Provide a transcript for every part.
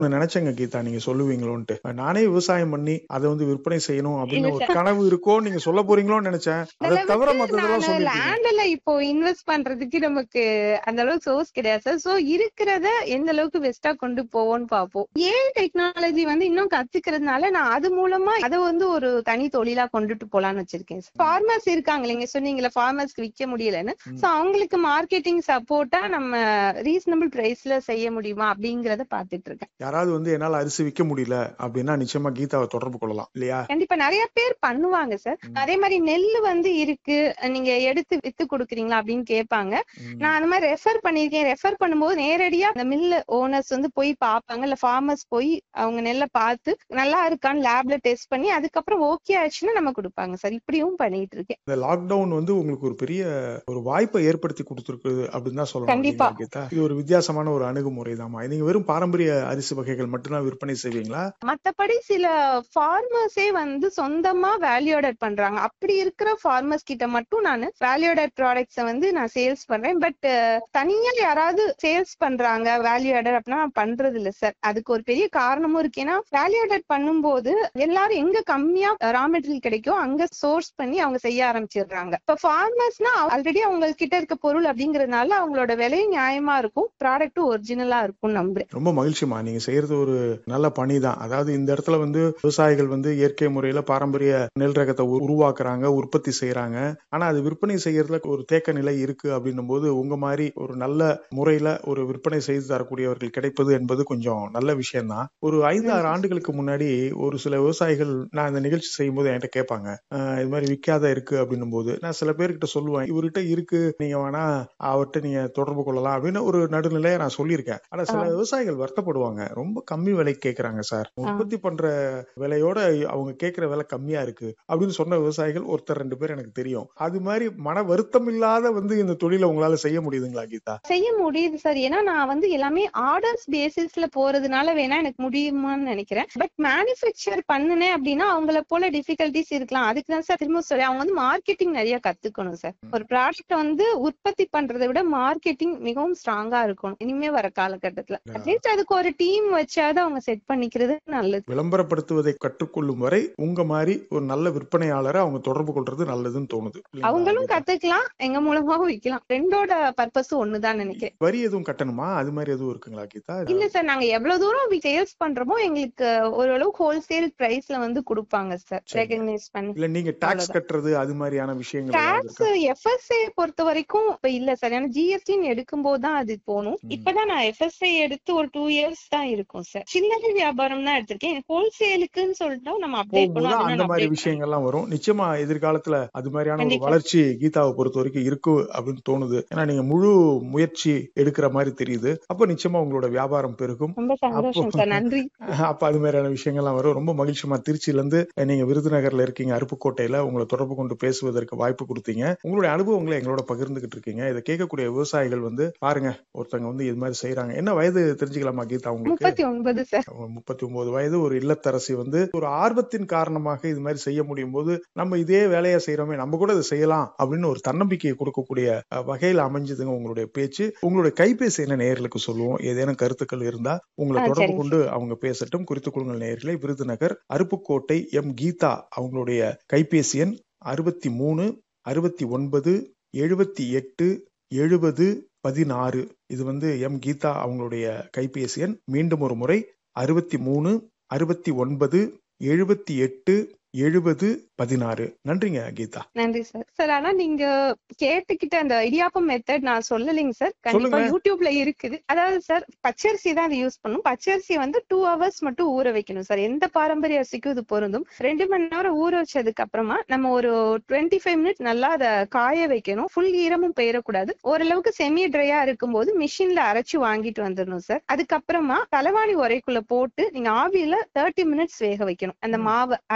நான் நினைச்சேங்க கீதா நீங்க சொல்லுவீங்களோன்ட்டு நானே விவசாயம் பண்ணி அதை வந்து விற்பனை செய்யணும் அப்படின்னு இல்ல ஒரு சார். கனவு இருக்கோ நீங்க சொல்ல போறீங்களோன்னு நினைச்சேன் அதை தவிர மத்ததெல்லாம் நான் சொல்லிருக்கீங்க லேண்ட்ல இப்போ இன்வெஸ்ட் பண்றதுக்கு நமக்கு அந்த அளவுக்கு சோர்ஸ் கிடையாது சார் சோ இருக்கிறத எந்த அளவுக்கு பெஸ்டா கொண்டு போவோம்னு பாப்போம் ஏன் டெக்னாலஜி வந்து இன்னும் கத்துக்கிறதுனால நான் அது மூலமா அதை வந்து ஒரு தனி தொழிலா கொண்டுட்டு போலாம்னு வச்சிருக்கேன் ஃபார்மர்ஸ் இருக்காங்க இல்லைங்க சொன்னீங்கல்ல ஃபார்மர்ஸ்க்கு விற்க முடியலன்னு ம். சோ அவங்களுக்கு மார்க்கெட்டிங் சப்போர்ட்டா நம்ம ரீசனபிள் பிரைஸ்ல செய்ய முடியுமா அப்படிங்கறத பாத்துட்டு இருக்கேன் யாராவது வந்து என்னால அரிசி விற்க முடியல அப்படின்னா நிச்சயமா கீதாவை தொடர்பு கொள்ளலாம் இல்லையா கண்டிப்பா நிறைய பேர் பண்ணுவாங்க சார் ம். அதே மாதிரி நெல்லு வந்து இருக்கு நீங்க எடுத்து வித்து கொடுக்குறீங்களா அப்படின்னு கேட்பாங்க ம். நான் அந்த மாதிரி ரெஃபர் பண்ணிருக்கேன் ரெஃபர் பண்ணும்போது நேரடியா அந்த மில்லு ஓனர்ஸ் வந்து போய் பார்ப்பாங்க இல்ல ஃபார்மர்ஸ் போய் அவங்க நெல்லை பார்த்து நல்லா இருக்கான்னு லேப்ல டெஸ்ட் பண்ணி அதுக்கப்புறம் ஓகே ஆச்சுன்னா நம்ம கொடுப்பாங்க சார் இப்படியும் பண்ணிட்டு இருக்கேன் இந்த லாக்டவுன் வந்து உங்களுக்கு ஒரு பெரிய ஒரு வாய்ப்பை ஏற்படுத்தி கொடுத்துருக்குது அப்படின்னு தான் சொல்லணும் கண்டிப்பா. இல்லைங்களா கீதா இது ஒரு வித்தியாசமான ஒரு அணுகுமுறை தாமா நீங்க வெறும் பாரம்பரிய அரிசி வகைகள் மட்டும்தான் விற்பனை செய்வீங்களா மத்தபடி சில ஃபார்மர்ஸே வந்து சொந்தமா வேல்யூடட் பண்றாங்க அப்படி இருக்கிற ஃபார்மர்ஸ் கிட்ட மட்டும் நான் வேல்யூடட் ப்ராடக்ட்ஸை வந்து நான் சேல்ஸ் பண்றேன் பட் தனியா யாராவது சேல்ஸ் பண்றாங்க வேல்யூடட் அப்படின்னா நான் பண்றது இல்ல சார் அதுக்கு ஒரு பெரிய காரணமும் இருக்கு ஏன்னா வேல்யூடட் பண்ணும்போது எல்லாரும் எங்க கம்மியா ரா மெட்டீரியல் கிடைக்கோ அங்க சோர்ஸ் பண்ணி அவங்க செய்ய ஆரம்பிச்சிடுறாங்க இப்ப ஃபார்மர்ஸ்னா ஆல்ரெடி அவங்க கிட்ட இருக்க பொருள் அப்படிங்கறதுனால அவங்களோட விலையும் நியாயமா இருக்கும் ப்ராடக்ட்டும் ஒரிஜினலா இருக்கும் நம்புறேன் ரொம்ப மகிழ்ச்சிமா நீங்க செய்யறது ஒரு நல்ல பணி தான் அதாவது இந்த இடத்துல வந்து விவசாயிகள் வந்து இயற்கை முறையில பாரம்பரிய நெல் ரகத்தை உரு- உருவாக்குறாங்க உற்பத்தி செய்யறாங்க ஆனா அது விற்பனை செய்யறதுல ஒரு தேக்க நிலை இருக்கு அப்படின்னும் போது உங்க மாதிரி ஒரு நல்ல முறையில ஒரு விற்பனை செய்து தரக்கூடியவர்கள் கிடைப்பது என்பது கொஞ்சம் நல்ல விஷயம் தான் ஒரு ஐந்து ஆறு ஆண்டுகளுக்கு முன்னாடி ஒரு சில விவசாயிகள் நான் இந்த நிகழ்ச்சி செய்யும் போது என்கிட்ட கேட்பாங்க "அஹ், இது மாதிரி விற்காத இருக்கு அப்படின்னும் போது நான் சில பேர்கிட்ட சொல்லுவேன் இவர்கிட்ட இருக்கு நீங்க வேணா அவர்கிட்ட நீங்க தொடர்பு கொள்ளலாம் அப்படின்னு ஒரு நடுநிலையை நான் சொல்லியிருக்கேன் ஆனா சில ஆ. விவசாயிகள் வருத்தப்படுவாங்க ரொம்ப கம்மி விலைக்கு கேக்குறாங்க சார் உற்பத்தி பண்ற விலையோட அவங்க கேக்குற விலை கம்மியா இருக்கு அப்படின்னு சொன்ன விவசாயிகள் ஒருத்தர் ரெண்டு பேர் எனக்கு தெரியும் அது மாதிரி மன வருத்தம் இல்லாத வந்து இந்த தொழிலை உங்களால செய்ய முடியுதுங்களா கீதா செய்ய முடியுது சார் ஏன்னா நான் வந்து எல்லாமே ஆர்டர்ஸ் பேசிஸ்ல போறதுனால வேணா எனக்கு முடியுமான்னு நினைக்கிறேன் பட் மேனுஃபேக்சர் பண்ணுனேன் அப்படின்னா அவங்கள போல டிஃபிகல்டிஸ் இருக்கலாம் அதுக்கு தான் சார் திரும்ப சொல்லி அவங்க வந்து மார்க்கெட்டிங் நிறைய கத்துக்கணும் சார் ஒரு ப்ராடக்ட் வந்து உற்பத்தி பண்றதை விட மார்க்கெட்டிங் மிகவும் ஸ்ட்ராங்கா இருக்கணும் இனிமே வர காலகட்டத்துல அட்லீஸ்ட் அதுக்கு ஒரு டீம் வச்சாவது அவங்க செட் பண்ணிக்கிறது நல்லது விளம்பரப்படுத்துவதை கற்றுக்கொள்ளும் வரை உங்க மாதிரி ஒரு நல்ல விற்பனையாளரை அவங்க தொடர்பு கொள்றது நல்லதுன்னு தோணுது இல்லைங்களா அவங்களும் கீதா? கத்துக்கலாம் எங்க மூலமாவும் விற்கலாம் ரெண்டோட பர்பஸும் ஒண்ணுதான் நினைக்கிறேன் வரி எதுவும் கட்டணுமா அது மாதிரி எதுவும் இருக்குங்களா கீதா இல்ல சார் நாங்க எவ்வளவு தூரம் சேல்ஸ் பண்றோமோ எங்களுக்கு ஓரளவு ஹோல்சேல் பிரைஸ்ல வந்து கொடுப்பாங்க சார் சரி. ரெகக்னைஸ் பண்ணி இல்ல நீங்க டாக்ஸ் அவ்வளவுதான். கட்டுறது அது மாதிரியான விஷயங்கள் ஏதாவது டாக்ஸ் இருக்கா? எஃப்எஸ்ஐ பொறுத்த வரைக்கும் இப்ப இல்ல சார் ஏன்னா ஜிஎஸ்டின்னு எடுக்கும்போது தான் அது போகணும் ம். இப்பதான் நான் எஃப்எஸ்ஐ எடுத்து ஒரு டூ இயர்ஸ் தான் இருக்கும் சார் சில்லறை வியாபாரம் தான் எடுத்திருக்கேன் ஹோல்சேலுக்குன்னு சொல்லிட்டு நம்ம அப்டேட் போகும்போது பண்ணுவோம் அந்த மாதிரி update விஷயங்கள்லாம் வரும் நிச்சயமா எதிர்காலத்துல அது மாதிரியான ஒரு கண்டிப்பா. வளர்ச்சி கீதாவை பொறுத்த வரைக்கும் இருக்கு அப்படின்னு தோணுது ஏன்னா நீங்க முழு முயற்சி எடுக்கிற மாதிரி தெரியுது அப்ப நிச்சயமா உங்களோட வியாபாரம் பெருகும் ரொம்ப சந்தோஷம் அப்போ- சார் நன்றி அப்ப அது மாதிரியான விஷயங்கள்லாம் வரும் ரொம்ப மகிழ்ச்சிமா திருச்சியில இருந்து நீங்க விருதுநகர்ல இருக்கீங்க அருப்புக்கோட்டையில உங்களை தொடர்பு கொண்டு பேசுவதற்கு வாய்ப்பு கொடுத்தீங்க உங்களுடைய அனுபவங்களை எங்களோட பகிர்ந்துகிட்டு இருக்கீங்க இதை கேட்கக்கூடிய விவசாயிகள் வந்து பாருங்க ஒருத்தங்க வந்து இது மாதிரி செய்யறாங்க என்ன வயது தெரிஞ்சுக்கலாமா கீதா உங்களுக்கு முப்பத்தி ஒன்பது சார் முப்பத்தி ஒன்பது வயது ஒரு இல்லத்தரசி வந்து ஒரு ஆர்வத்தின் காரணமாக இது மாதிரி செய்ய முடியும் போது நம்ம இதே வேலையை செய்யறோமே நம்ம கூட இதை செய்யலாம் அப்படின்னு ஒரு தன்னம்பிக்கையை கொடுக்கக்கூடிய அஹ், வகையில அமைஞ்சதுங்க உங்களுடைய பேச்சு உங்களுடைய கைபேசி என்ன நேயர்களுக்கு சொல்லுவோம் ஏதேனும் கருத்துக்கள் இருந்தா உங்களை ஆ, தொடர்பு சரிங்க கொண்டு அவங்க பேசட்டும் குறித்துக் கொள்ளுங்கள் நேயர்களே விருதுநகர் அருப்புக்கோட்டை எம் கீதா அவங்களுடைய கைபேசி எண் அறுபத்தி மூணு அறுபத்தி ஒன்பது எழுபத்தி எட்டு எழுபது பதினாறு இது வந்து எம் கீதா அவங்களுடைய கைபேசி எண் மீண்டும் ஒரு முறை அறுபத்தி மூணு அறுபத்தி ஒன்பது எழுபத்தி எட்டு எழுபது பதினாறு நன்றிங்க கீதா நன்றி சார் சார் ஆனா நீங்க கேட்டுக்கிட்ட அந்த இடியாப்பம் மெத்தட் நான் சொல்லலைங்க சார் கண்டிப்பா சொல்லுங்க. யூடியூப்ல இருக்குது அதாவது சார் பச்சரிசி தான் அதை யூஸ் பண்ணும் பச்சரிசி வந்து டூ ஹவர்ஸ் மட்டும் ஊற வைக்கணும் சார் எந்த பாரம்பரிய அரிசிக்கும் இது பொருந்தும் ரெண்டு மணி நேரம் ஊற வச்சதுக்கு அப்புறமா நம்ம ஒரு டுவெண்ட்டி ஃபைவ் மினிட்ஸ் நல்லா அதை காய வைக்கணும் ஃபுல் ஈரமும் பெயரக்கூடாது ஓரளவுக்கு செமி ட்ரையா இருக்கும்போது மிஷின்ல அரைச்சு வாங்கிட்டு வந்துடணும் சார் அதுக்கப்புறமா தலைவாணி உரைக்குள்ள போட்டு நீங்க ஆவியில தேர்ட்டி மினிட்ஸ் வேக வைக்கணும் அந்த ம். மாவை அரைச்சிட்டு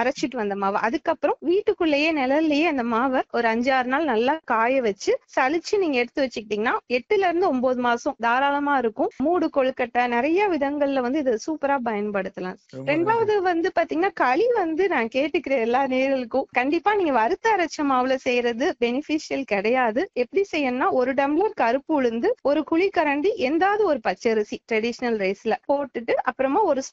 அந்த மாவை அதுக்கப்புறம் வீட்டுக்குள்ளேயே நிழல்லயே அந்த மாவை ஒரு அஞ்சு ஆறு நாள் நல்லா காய வச்சு சலிச்சு நீங்க எடுத்து வச்சுக்கிட்டீங்கன்னா எட்டுல இருந்து ஒன்பது மாசம் தாராளமா இருக்கும் மூடு கொழுக்கட்டை நிறைய விதங்கள்ல வந்து இது சூப்பரா பயன்படுத்தலாம் ரொம்ப நன்றி. ரெண்டாவது வந்து பாத்தீங்கன்னா களி வந்து நான் கேட்டுக்கிறேன் எல்லா நேர்களுக்கும் கண்டிப்பா நீங்க வறுத்த அரைச்ச மாவுல செய்யறது பெனிஃபிஷியல் கிடையாது எப்படி செய்யணும்னா ஒரு டம்ளர் கருப்பு உளுந்து ஒரு குழிக்கரண்டி எந்தாவது ஒரு பச்சரிசி ட்ரெடிஷனல் ரைஸ்ல போட்டுட்டு அப்புறமா ஒரு